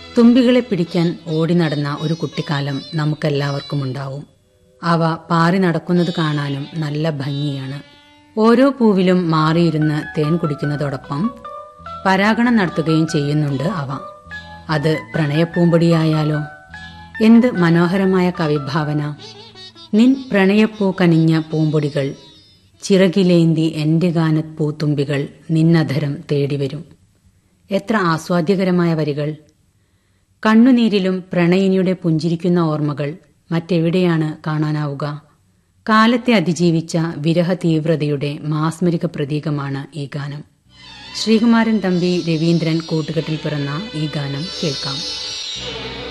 തുമ്പികളെ പിടിക്കാൻ ഓടി നടന്ന ഒരു കുട്ടിക്കാലം നമുക്കെല്ലാവർക്കും ഉണ്ടാവും അവ പാറി നടക്കുന്നത് കാണാനും നല്ല ഭംഗിയാണ് ഓരോ പൂവിലും മാറിയിരുന്ന് തേൻ കുടിക്കുന്നതോടൊപ്പം പരാഗണം നടത്തുകയും ചെയ്യുന്നുണ്ട് അവ അത് പ്രണയപ്പൂമ്പൊടിയായാലോ എന്ത് മനോഹരമായ കവിഭാവന നിൻ പ്രണയപ്പൂ കനിഞ്ഞ പൂമ്പൊടികൾ ചിറകിലേന്തി എന്റെ ഗാനത് പൂത്തുമ്പികൾ നിന്നധരം തേടിവരും എത്ര ആസ്വാദ്യകരമായ വരികൾ കണ്ണുനീരിലും പ്രണയിനിയുടെ പുഞ്ചിരിക്കുന്ന ഓർമ്മകൾ മറ്റെവിടെയാണ് കാണാനാവുക കാലത്തെ അതിജീവിച്ച വിരഹ തീവ്രതയുടെ മാസ്മരിക പ്രതീകമാണ് ഈ ഗാനം ശ്രീകുമാരൻ തമ്പി രവീന്ദ്രൻ കൂട്ടുകെട്ടിൽ പിറന്ന ഈ ഗാനം കേൾക്കാം